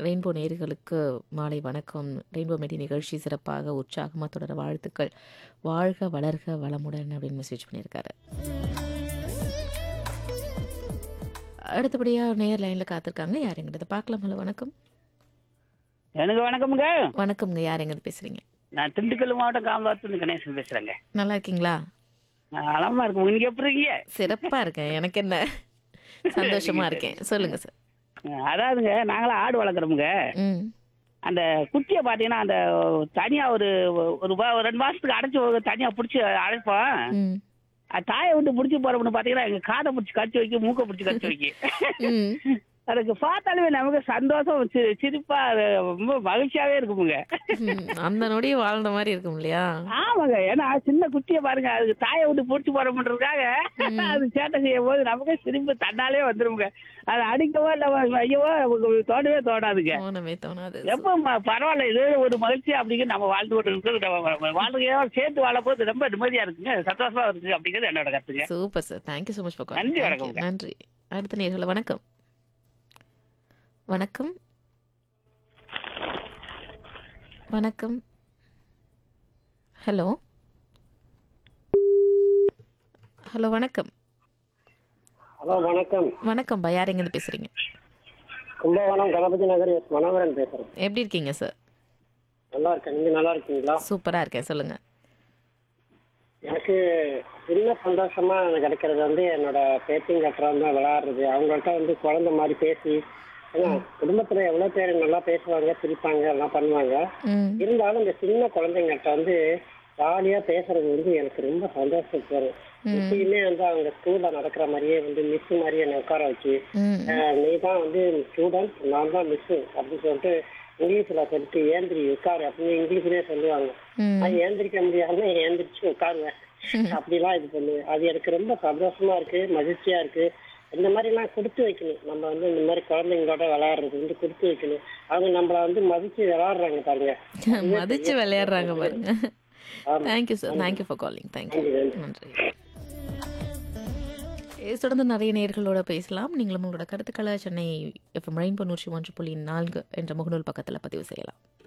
Rainbow நேயர்களுக்கு மாலை வணக்கம். ரெயின்போ மெடி நிகழ்ச்சி சிறப்பாக, உற்சாகமா தொடர வாழ்த்துக்கள். வாழ்க, வளர்க, வளமுடன் அப்படின்னு மெசேஜ் பண்ணியிருக்காரு. அடுத்தபடியா நேயர் லைன்ல காத்திருக்காங்க. யாருங்கிறத பார்க்கலாம். ஹலோ வணக்கம். எனக்கு வணக்கம்ங்க வணக்கம்ங்க. யார் எங்கிருந்து பேசுறீங்க? நான் திண்டுக்கல் மாவட்டம் காமராஜ் கணேசன் பேசுறேங்க நல்லா இருக்கீங்களா? நான் நலமா இருக்கும் நீங்க எப்படி இருக்கீங்க சிறப்பா இருக்கேன். எனக்கு என்ன? சந்தோஷமா இருக்கேன். சொல்லுங்க சார். அஹ் அதாவதுங்க நாங்களாம் ஆடு வளர்க்குறோமுங்க ம். அந்த குட்டியை பார்த்தீங்கன்னா அந்த தனியா ஒரு ஒரு வா- ஒரு ரெண்டு மாசத்துக்கு அடைச்சி தனியா பிடிச்சி அடைப்போம் ம். அது தாயை விட்டு பிடிச்சி போறோம்னு பார்த்தீங்கன்னா எங்க காதை பிடிச்சி கடிச்சு வைக்க மூக்கை பிடிச்சி கடிச்சு வைக்க ம். அதுக்கு பார்த்தாலுமே நமக்கு சந்தோஷம் சி- சிரிப்பா அது ரொம்ப மகிழ்ச்சியாவே இருக்குமுங்க ம். அந்த நொடி வாழ்ந்த மாதிரி இருக்கும் இல்லையா? ஆமாங்க ஏன்னா சின்ன குட்டியை பாருங்க அதுக்கு தாயை விட்டு பிடிச்சி போறோம்ன்றதுக்காக அது சேட்டை செய்யும் போது நமக்கு சிரிப்பு தன்னாலே வந்துருமுங்க அது அடிக்கவோ இல்ல ஐயவோ நமக்கு தோணவே தோணாதுங்க தோணவே தோணாது. எப்ப ம- பரவாயில்ல இது ஒரு மகிழ்ச்சி அப்படிங்கிற நம்ம வாழ்ந்து கொண்டு இருக்கிறது நம்ம வாழ்க்கையோட சேர்த்து வாழ போது ரொம்ப நிம்மதியா இருக்குங்க சந்தோஷமா இருக்கு அப்படிங்கிறது என்னோட கருத்துங்க super sir. Thank you so much for நன்றி, காலிங். வணக்கம்ங்க. நன்றி. அடுத்த நேயர்கள வணக்கம். வணக்கம். வணக்கம். ஹலோ. ஹலோ வணக்கம். ஹலோ வணக்கம் வணக்கம்பா. யார் எங்கிருந்து பேசுறீங்க? கும்பகோணம் கணபதி நகர் எஸ் மனோகரன் பேசுறேன் எப்படி இருக்கீங்க சார்? நல்லா இருக்கேன் நீங்க நல்லா இருக்கீங்களா சூப்பரா இருக்கேன். சொல்லுங்க. எனக்கு சின்ன சந்தோஷமா எனக்கு கிடைக்கிறது வந்து என்னோட பேத்திங் கட்டுறவங்க விளையாடுறது அவங்கள்ட்ட வந்து குழந்தை மாதிரி பேசி ஏன்னா குடும்பத்துல எவ்வளவு பேர் நல்லா பேசுவாங்க சிரிப்பாங்க எல்லாம் பண்ணுவாங்க ம். இருந்தாலும் இந்த சின்ன குழந்தைங்கள்ட்ட வந்து ஜாலியா பேசுறது வந்து எனக்கு ரொம்ப சந்தோஷம் தரும் எப்பயுமே வந்து அவங்க ஸ்கூல்ல நடக்கிற மாதிரியே வந்து மிஸ் மாதிரி என்னை உட்கார வச்சு ம். அஹ் நீ தான் வந்து ஸ்டூடெண்ட் நான் தான் மிஸ் அப்படின்னு சொல்லிட்டு இங்கிலீஷ்ல சொல்லிட்டு ஏந்திரி உட்காரு அப்படின்னு இங்கிலீஷ்லயே சொல்லுவாங்க ம். நான் ஏந்திரிக்க முடியாம ஏந்திரிச்சு உட்காருவேன் அப்படிலாம் இது பண்ணுவேன் அது எனக்கு ரொம்ப சந்தோஷமா இருக்கு மகிழ்ச்சியா இருக்கு இந்த மாதிரி எல்லாம் கொடுத்து வைக்கணும் நம்ம வந்து இந்த மாதிரி குழந்தைங்களோட விளையாடுறது வந்து கொடுத்து வைக்கணும் அவங்க நம்மள வந்து மதிச்சு விளையாடுறாங்க பாருங்க மதிச்சு விளையாடுறாங்க பாருங்க. ஆமா. Thank you sir. Thank you for calling. Thank you. நன்றி, நன்றி. இதை தொடர்ந்து நிறைய நேயர்களோட பேசலாம். நீங்களும் உங்களோட கருத்துக்களை சென்னை எஃப்எம் ரெயின்போ நூற்றி ஒன்று புள்ளி நான்கு என்ற முகநூல் பக்கத்தில் பதிவு செய்யலாம்.